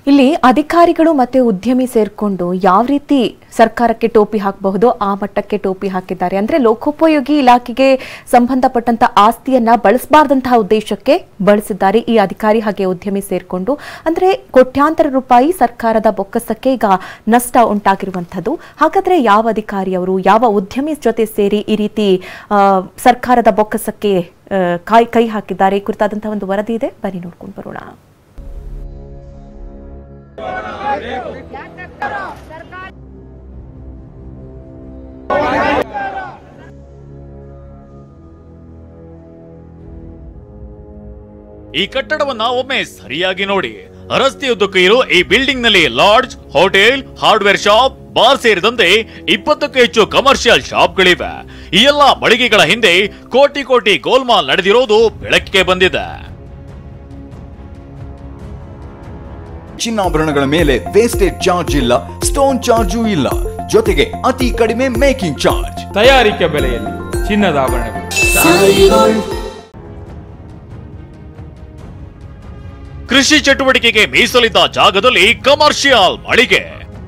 ಇಲ್ಲಿ ಅಧಿಕಾರಿಗಳು ಮತ್ತೆ ಉದ್ಯಮಿ ಸೇರ್ಕೊಂಡು ಯಾವ ರೀತಿ ಸರ್ಕಾರಕ್ಕೆ ಟೋಪಿ ಹಾಕಬಹುದೋ ಆ ಮಟ್ಟಕ್ಕೆ ಟೋಪಿ ಹಾಕಿದ್ದಾರೆ ಅಂದ್ರೆ ಲೋಕೋಪಯೋಗಿ ಇಲಾಖೆಗೆ ಸಂಬಂಧಪಟ್ಟಂತ ಆಸ್ತಿಯನ್ನ ಬಳಸಬಾರ್ದಂತಹ ಉದ್ದೇಶಕ್ಕೆ ಬಳಸಿದ್ದಾರೆ ಈ ಅಧಿಕಾರಿ ಹಾಗೆ ಉದ್ಯಮಿ ಸೇರ್ಕೊಂಡು ಅಂದ್ರೆ ಕೋಟ್ಯಾಂತರ ರೂಪಾಯಿ ಸರ್ಕಾರದ ಬೊಕ್ಕಸಕ್ಕೆ ಈಗ ನಷ್ಟ ಉಂಟಾಗಿರುವಂಥದ್ದು ಹಾಗಾದ್ರೆ ಯಾವ ಅಧಿಕಾರಿ ಅವರು ಯಾವ ಉದ್ಯಮಿ ಜೊತೆ ಸೇರಿ ಈ ರೀತಿ ಆ, ಸರ್ಕಾರದ ಬೊಕ್ಕಸಕ್ಕೆ ಆ, ಕೈ ಕೈ ಹಾಕಿದ್ದಾರೆ ಈ ಕುರಿತಾದಂತಹ ಒಂದು ವರದಿ ಇದೆ ಬನ್ನಿ ನೋಡ್ಕೊಂಡು ಬರೋಣ ಈ ಕಟ್ಟಡವನ್ನ ಒಮ್ಮೆ ಸರಿಯಾಗಿ ನೋಡಿ ರಸ್ತೆಯುದ್ದಕ್ಕೂ ಇರೋ ಈ ಬಿಲ್ಡಿಂಗ್ ನಲ್ಲಿ lodge hotel hardware shop bar ಸೇರಿದಂತೆ ಇಪ್ಪತ್ತಕ್ಕೂ ಹೆಚ್ಚು ಕಮರ್ಷಿಯಲ್ ಶಾಪ್ಗಳಿವೆ ಈ ಎಲ್ಲಾ ಮಳಿಗೆಗಳ ಹಿಂದೆ ಕೋಟಿ ಕೋಟಿ ಗೋಲ್ಮಾಲ್ ನಡೆದಿರೋದು ಬೆಳಕಿಗೆ ಬಂದಿದೆ ಚಿನ್ನಾಭರಣಗಳ ಮೇಲೆ ವೇಸ್ಟೇಜ್ ಚಾರ್ಜ್ ಇಲ್ಲ ಸ್ಟೋನ್ ಚಾರ್ಜು ಇಲ್ಲ ಜೊತೆಗೆ ಅತಿ ಕಡಿಮೆ ಮೇಕಿಂಗ್ ಚಾರ್ಜ್ ತಯಾರಿಕೆ ಬೆಲೆಯಲ್ಲಿ ಚಿನ್ನದ ಆಭರಣಗಳು ಕೃಷಿ ಚಟುವಟಿಕೆಗೆ ಮೀಸಲಿದ್ದ ಜಾಗದಲ್ಲಿ ಕಮರ್ಷಿಯಲ್ ಮಳಿಗೆ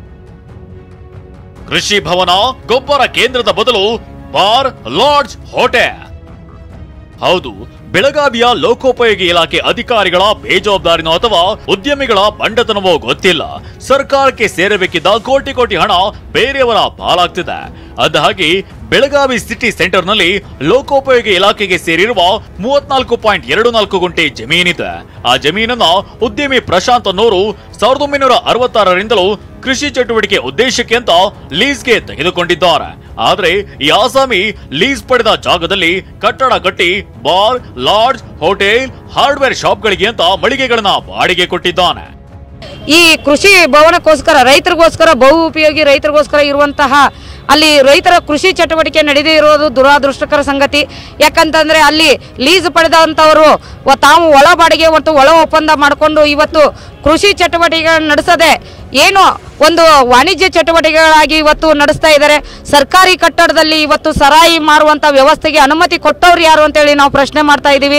ಕೃಷಿ ಭವನ ಗೊಬ್ಬರ ಕೇಂದ್ರದ ಬದಲು ಬಾರ್ ಲಾಡ್ಜ್ ಹೋಟೆಲ್ ಹೌದು ಬೆಳಗಾವಿಯ ಲೋಕೋಪಯೋಗಿ ಇಲಾಖೆ ಅಧಿಕಾರಿಗಳ ಬೇಜವಾಬ್ದಾರಿನೋ ಅಥವಾ ಉದ್ಯಮಿಗಳ ಬಂಡತನವೋ ಗೊತ್ತಿಲ್ಲ ಸರ್ಕಾರಕ್ಕೆ ಸೇರಬೇಕಿದ್ದ ಕೋಟಿ ಕೋಟಿ ಹಣ ಬೇರೆಯವರ ಪಾಲಾಗ್ತಿದೆ ಅದಾಗಿ ಬೆಳಗಾವಿ ಸಿಟಿ ಸೆಂಟರ್ನಲ್ಲಿ ಲೋಕೋಪಯೋಗಿ ಇಲಾಖೆಗೆ ಸೇರಿರುವ ಮೂವತ್ನಾಲ್ಕು ಪಾಯಿಂಟ್ ಎರಡು ನಾಲ್ಕು ಗುಂಟೆ ಜಮೀನಿದೆ ಆ ಜಮೀನನ್ನ ಉದ್ಯಮಿ ಪ್ರಶಾಂತ್ ಅನ್ನೋರು ಸಾವಿರದ ಒಂಬೈನೂರ ಅರವತ್ತಾರರಿಂದಲೂ ಕೃಷಿ ಚಟುವಟಿಕೆ ಉದ್ದೇಶಕ್ಕೆ ಅಂತ ಲೀಸ್ಗೆ ತೆಗೆದುಕೊಂಡಿದ್ದಾರೆ ಆದ್ರೆ ಈ ಆಸಾಮಿ ಲೀಸ್ ಪಡೆದ ಜಾಗದಲ್ಲಿ ಕಟ್ಟಡ ಕಟ್ಟಿ ಬಾರ್ ಲಾಡ್ಜ್ ಹೋಟೆಲ್ ಹಾರ್ಡ್ವೇರ್ ಶಾಪ್ಗಳಿಗೆ ಅಂತ ಮಳಿಗೆಗಳನ್ನ ಬಾಡಿಗೆ ಕೊಟ್ಟಿದ್ದಾನೆ ಈ ಕೃಷಿ ಭವನಕ್ಕೋಸ್ಕರ ರೈತರಿಗೋಸ್ಕರ ಬಹು ಉಪಯೋಗಿ ರೈತರಿಗೋಸ್ಕರ ಇರುವಂತಹ ಅಲ್ಲಿ ರೈತರ ಕೃಷಿ ಚಟುವಟಿಕೆ ನಡೆದಿರೋದು ದುರಾದೃಷ್ಟಕರ ಸಂಗತಿ ಯಾಕಂತಂದ್ರೆ ಅಲ್ಲಿ ಲೀಸ್ ಪಡೆದಂಥವರು ವ- ತಾವು ಒಳ ಬಾಡಿಗೆ ಮತ್ತು ಒಳ ಒಪ್ಪಂದ ಮಾಡಿಕೊಂಡು ಇವತ್ತು ಕೃಷಿ ಚಟುವಟಿಕೆಗಳನ್ನು ನಡೆಸದೆ ಏನು ಒಂದು ವಾಣಿಜ್ಯ ಚಟುವಟಿಕೆಗಳಾಗಿ ಇವತ್ತು ನಡೆಸ್ತಾ ಇದ್ದಾರೆ ಸರ್ಕಾರಿ ಕಟ್ಟಡದಲ್ಲಿ ಇವತ್ತು ಸರಾಯಿ ಮಾರುವಂತ ವ್ಯವಸ್ಥೆಗೆ ಅನುಮತಿ ಕೊಟ್ಟವ್ರು ಯಾರು ಅಂತೇಳಿ ನಾವು ಪ್ರಶ್ನೆ ಮಾಡ್ತಾ ಇದ್ದೀವಿ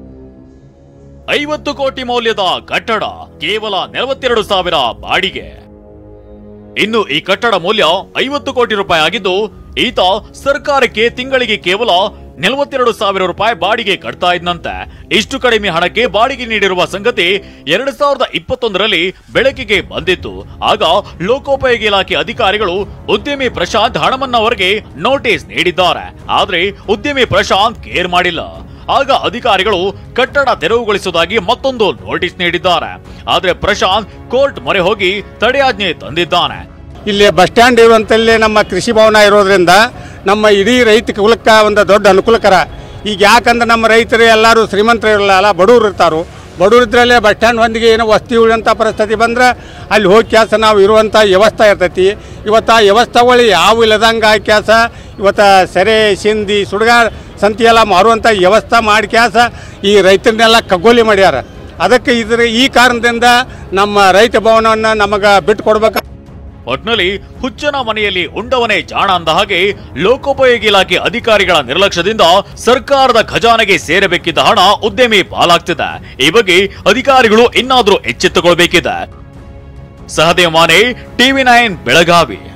ಐವತ್ತು ಕೋಟಿ ಮೌಲ್ಯದ ಕಟ್ಟಡ ಕೇವಲ ನಲವತ್ತೆರಡು ಸಾವಿರ ಬಾಡಿಗೆ ಇನ್ನು ಈ ಕಟ್ಟಡ ಮೌಲ್ಯ ಐವತ್ತು ಕೋಟಿ ರೂಪಾಯಿ ಆಗಿದ್ದು ಈತ ಸರ್ಕಾರಕ್ಕೆ ತಿಂಗಳಿಗೆ ಕೇವಲ ನಲವತ್ತೆರಡು ಸಾವಿರ ರೂಪಾಯಿ ಬಾಡಿಗೆ ಕಟ್ತಾ ಇದ್ನಂತೆ ಇಷ್ಟು ಕಡಿಮೆ ಹಣಕ್ಕೆ ಬಾಡಿಗೆ ನೀಡಿರುವ ಸಂಗತಿ ಎರಡ್ ಸಾವಿರದ ಇಪ್ಪತ್ತೊಂದರಲ್ಲಿ ಬೆಳಕಿಗೆ ಬಂದಿತ್ತು ಆಗ ಲೋಕೋಪಯೋಗಿ ಇಲಾಖೆ ಅಧಿಕಾರಿಗಳು ಉದ್ಯಮಿ ಪ್ರಶಾಂತ್ ಹಣಮನ್ನವರಿಗೆ ನೋಟಿಸ್ ನೀಡಿದ್ದಾರೆ ಆದ್ರೆ ಉದ್ಯಮಿ ಪ್ರಶಾಂತ್ ಕೇರ್ ಮಾಡಿಲ್ಲ ಆಗ ಅಧಿಕಾರಿಗಳು ಕಟ್ಟಡ ತೆರವುಗೊಳಿಸುವುದಾಗಿ ಮತ್ತೊಂದು ನೋಟಿಸ್ ನೀಡಿದ್ದಾರೆ ಆದ್ರೆ ಪ್ರಶಾಂತ್ ಕೋರ್ಟ್ ಮೊರೆ ಹೋಗಿ ತಡೆಯಾಜ್ಞೆ ತಂದಿದ್ದಾನೆ ಇಲ್ಲಿ ಬಸ್ ಸ್ಟ್ಯಾಂಡ್ ಇರುವಂತಲ್ಲಿ ನಮ್ಮ ಕೃಷಿ ಭವನ ಇರೋದ್ರಿಂದ ನಮ್ಮ ಇಡೀ ರೈತ ಕುಲಕ್ಕೆ ಒಂದು ದೊಡ್ಡ ಅನುಕೂಲಕರ ಈಗ ಯಾಕಂದ್ರೆ ನಮ್ಮ ರೈತರು ಎಲ್ಲರೂ ಶ್ರೀಮಂತರು ಇರಲ್ಲ ಬಡವರು ಇರ್ತಾರೋ ಬಡವರು ಇದ್ರಲ್ಲೇ ಬಸ್ ಸ್ಟ್ಯಾಂಡ್ ಹೊಂದಿಗೆ ಏನೋ ವಸ್ತಿ ಉಳಿಯಂಥ ಪರಿಸ್ಥಿತಿ ಬಂದ್ರೆ ಅಲ್ಲಿ ಹೋಗಿ ಕೆಲಸ ನಾವು ಇರುವಂಥ ವ್ಯವಸ್ಥೆ ಇರ್ತೈತಿ ಇವತ್ತು ಆ ವ್ಯವಸ್ಥೆಗಳು ಯಾವ ಇಲ್ಲದಂಗೆ ಆ ಕೆಲಸ ಇವತ್ತು ಸೆರೆ ಸಿಂದಿ ಸುಡುಗಾರ ಸಂತಿ ಎಲ್ಲ ಮಾರುವಂಥ ವ್ಯವಸ್ಥೆ ಮಾಡಿ ಕೆಲಸ ಈ ರೈತರನ್ನೆಲ್ಲ ಕಗ್ಗೋಲಿ ಮಾಡ್ಯಾರ ಅದಕ್ಕೆ ಇದ್ರ ಈ ಕಾರಣದಿಂದ ನಮ್ಮ ರೈತ ಭವನವನ್ನು ನಮಗೆ ಬಿಟ್ಟು ಕೊಡ್ಬೇಕು ಒಟ್ನಲ್ಲಿ ಹುಚ್ಚನ ಮನೆಯಲ್ಲಿ ಉಂಡವನೇ ಜಾಣ ಅಂದ ಹಾಗೆ ಲೋಕೋಪಯೋಗಿ ಇಲಾಖೆ ಅಧಿಕಾರಿಗಳ ನಿರ್ಲಕ್ಷ್ಯದಿಂದ ಸರ್ಕಾರದ ಖಜಾನೆಗೆ ಸೇರಬೇಕಿದ್ದ ಹಣ ಉದ್ಯಮಿ ಪಾಲಾಗ್ತಿದೆ ಈ ಬಗ್ಗೆ ಅಧಿಕಾರಿಗಳು ಇನ್ನಾದ್ರೂ ಎಚ್ಚೆತ್ತುಕೊಳ್ಬೇಕಿದೆ ಸಹದೇವ್ ಮಾನೆ ಟಿವಿ ನೈನ್ ಬೆಳಗಾವಿ